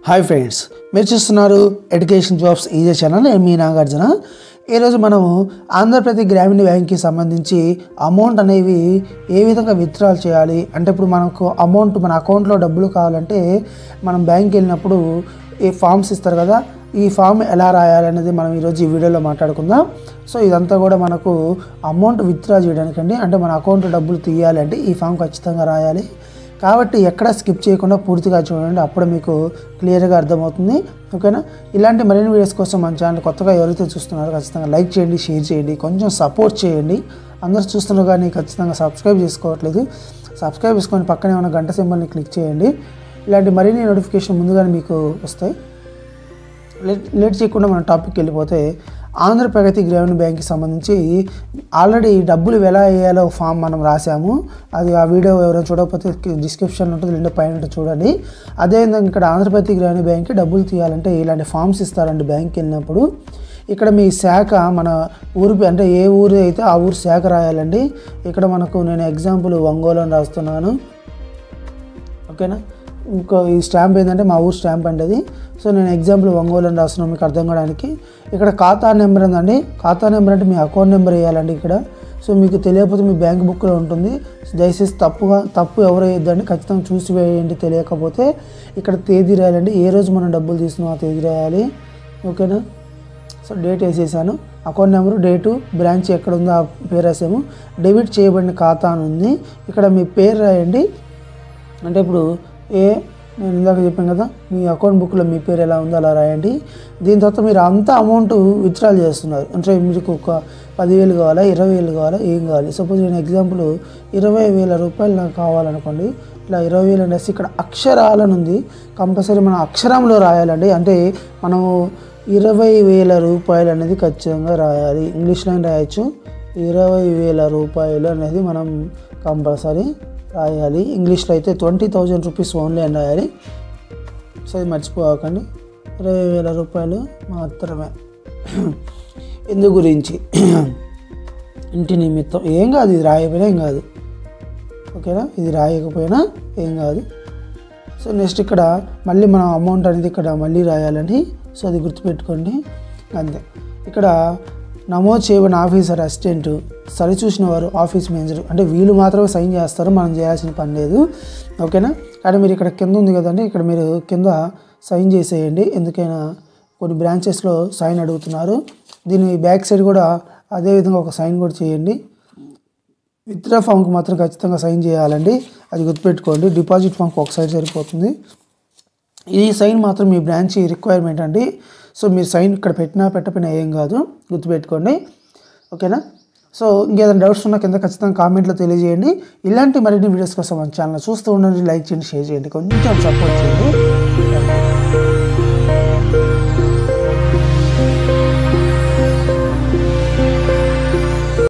hi friends మీరు చూస్తున్నారు education jobs easy channel నేను మీ నాగార్జున ఈరోజు మనము ఆంధ్రప్రదేశ్ గ్రామీణ బ్యాంక్కి సంబంధించి అమౌంట్ అనేవి ఏ విధంగా విత్డ్రాల్ చేయాలి అంటే ఇప్పుడు మనకు అమౌంట్ మన అకౌంట్లో డబ్బులు కావాలంటే మనం బ్యాంక్కి వెళ్ళినప్పుడు ఈ ఫామ్స్ ఇస్తారు కదా ఈ ఫామ్ ఎలా రాయాలనేది మనం ఈరోజు ఈ వీడియోలో మాట్లాడుకుందాం సో ఇదంతా కూడా మనకు అమౌంట్ విత్డ్రా చేయడానికండి అంటే మన అకౌంట్లో డబ్బులు తీయాలి అంటే ఈ ఫామ్ ఖచ్చితంగా రాయాలి కాబట్టి ఎక్కడ స్కిప్ చేయకుండా పూర్తిగా చూడండి అప్పుడు మీకు క్లియర్గా అర్థమవుతుంది ఓకేనా ఇలాంటి మరిన్ని వీడియోస్ కోసం మన ఛానల్ కొత్తగా ఎవరైతే చూస్తున్నారో ఖచ్చితంగా లైక్ చేయండి షేర్ చేయండి కొంచెం సపోర్ట్ చేయండి అందరూ చూస్తున్నారు కానీ ఖచ్చితంగా సబ్స్క్రైబ్ చేసుకోవట్లేదు సబ్స్క్రైబ్ చేసుకొని పక్కనే ఉన్న గంట సింబల్ని క్లిక్ చేయండి ఇలాంటి మరిన్ని నోటిఫికేషన్ ముందుగానే మీకు వస్తాయి లేట్ లేట్ చేయకుండా మన టాపిక్కి వెళ్ళిపోతే ఆంధ్ర ప్రగతి గ్రామీణ బ్యాంక్కి సంబంధించి ఆల్రెడీ డబ్బులు ఎలా వేయాలో ఫామ్ మనం రాసాము అది ఆ వీడియో ఎవరైనా చూడకపోతే డిస్క్రిప్షన్ ఉంటుంది రెండు పైన ఉంటుంది చూడండి అదేవిధంగా ఇక్కడ ఆంధ్ర ప్రగతి గ్రామీణ బ్యాంక్కి డబ్బులు తీయాలంటే ఇలాంటి ఫామ్స్ ఇస్తారండి బ్యాంక్కి వెళ్ళినప్పుడు ఇక్కడ మీ శాఖ మన ఊరు పే- అంటే ఏ ఊరు అయితే ఆ ఊరు శాఖ రాయాలండి ఇక్కడ మనకు నేను ఎగ్జాంపుల్ ఒంగోలు అని రాస్తున్నాను ఓకేనా ఇంకో ఈ స్టాంప్ ఏంటంటే మా ఊరు స్టాంప్ అండి అది సో నేను ఎగ్జాంపుల్ ఒంగోలు అని రాస్తున్నాను మీకు అర్థం కావడానికి ఇక్కడ ఖాతా నెంబర్ ఉందండి ఖాతా నెంబర్ అంటే మీ అకౌంట్ నెంబర్ వేయాలండి ఇక్కడ సో మీకు తెలియకపోతే మీ బ్యాంక్ బుక్లో ఉంటుంది దయచేసి తప్పుగా తప్పు ఎవరు వేయొద్దండి ఖచ్చితంగా చూసి వేయండి తెలియకపోతే ఇక్కడ తేదీ రాయాలండి ఏ రోజు మనం డబ్బులు తీసుకున్నాం ఆ తేదీ రాయాలి ఓకేనా సో డేట్ వేసేసాను అకౌంట్ నెంబరు డేటు బ్రాంచ్ ఎక్కడ ఉందో ఆ పేరు రాసాము డెబిట్ చేయబడిన ఖాతా అని ఉంది ఇక్కడ మీ పేరు రాయండి అంటే ఇప్పుడు ఏ నేను ఇందాక చెప్పాను కదా మీ అకౌంట్ బుక్లో మీ పేరు ఎలా ఉందో అలా రాయండి దీని తర్వాత మీరు అంత అమౌంట్ విత్డ్రాల్ చేస్తున్నారు అంటే మీకు ఒక పదివేలు కావాలా ఇరవై వేలు కావాలా ఏం కావాలి సపోజ్ నేను ఎగ్జాంపుల్ ఇరవై వేల రూపాయలు నాకు కావాలనుకోండి ఇట్లా ఇరవై వేలు అనేసి ఇక్కడ అక్షరాలను ఉంది కంపల్సరీ మనం అక్షరంలో రాయాలండి అంటే మనము ఇరవై వేల రూపాయలు అనేది ఖచ్చితంగా రాయాలి ఇంగ్లీష్లో రాయొచ్చు ఇరవై వేల రూపాయలు అనేది మనం కంపల్సరీ రాయాలి ఇంగ్లీష్లో అయితే ట్వంటీ థౌజండ్ రూపీస్ ఓన్లీ అని రాయాలి సో ఇది మర్చిపోకండి ఇరవై వేల రూపాయలు మాత్రమే ఎందు గురించి ఇంటి నిమిత్తం ఏం కాదు ఇది రాయకపోయినా ఏం కాదు ఓకేనా ఇది రాయకపోయినా ఏం కాదు సో నెక్స్ట్ ఇక్కడ మళ్ళీ మనం అమౌంట్ అనేది ఇక్కడ మళ్ళీ రాయాలండి సో అది గుర్తుపెట్టుకోండి అంతే ఇక్కడ నమోదు చేయబడిన ఆఫీసర్ అసిస్టెంట్ సరిచూసిన వారు ఆఫీస్ మేనేజర్ అంటే వీళ్ళు మాత్రమే సైన్ చేస్తారు మనం చేయాల్సిన పని లేదు ఓకేనా కానీ మీరు ఇక్కడ కింద ఉంది కదండి ఇక్కడ మీరు కింద సైన్ చేసేయండి ఎందుకైనా కొన్ని బ్రాంచెస్లో సైన్ అడుగుతున్నారు దీని బ్యాక్ సైడ్ కూడా అదే విధంగా ఒక సైన్ కూడా చేయండి విత్డ్రా ఫామ్కి మాత్రం ఖచ్చితంగా సైన్ చేయాలండి అది గుర్తుపెట్టుకోండి డిపాజిట్ ఫామ్కి ఒక సైడ్ సరిపోతుంది ఈ సైన్ మాత్రం మీ బ్రాంచ్ రిక్వైర్మెంట్ అండి సో మీరు సైన్ ఇక్కడ పెట్టినా పెట్టకపోయినా ఏం కాదు గుర్తుపెట్టుకోండి ఓకేనా సో ఇంకేదైనా డౌట్స్ ఉన్నా కింద ఖచ్చితంగా కామెంట్లో తెలియజేయండి ఇలాంటి మరిన్ని వీడియోస్ కోసం మన ఛానల్ చూస్తూ ఉండండి లైక్ చేయండి షేర్ చేయండి కొంచెం సపోర్ట్ చేయండి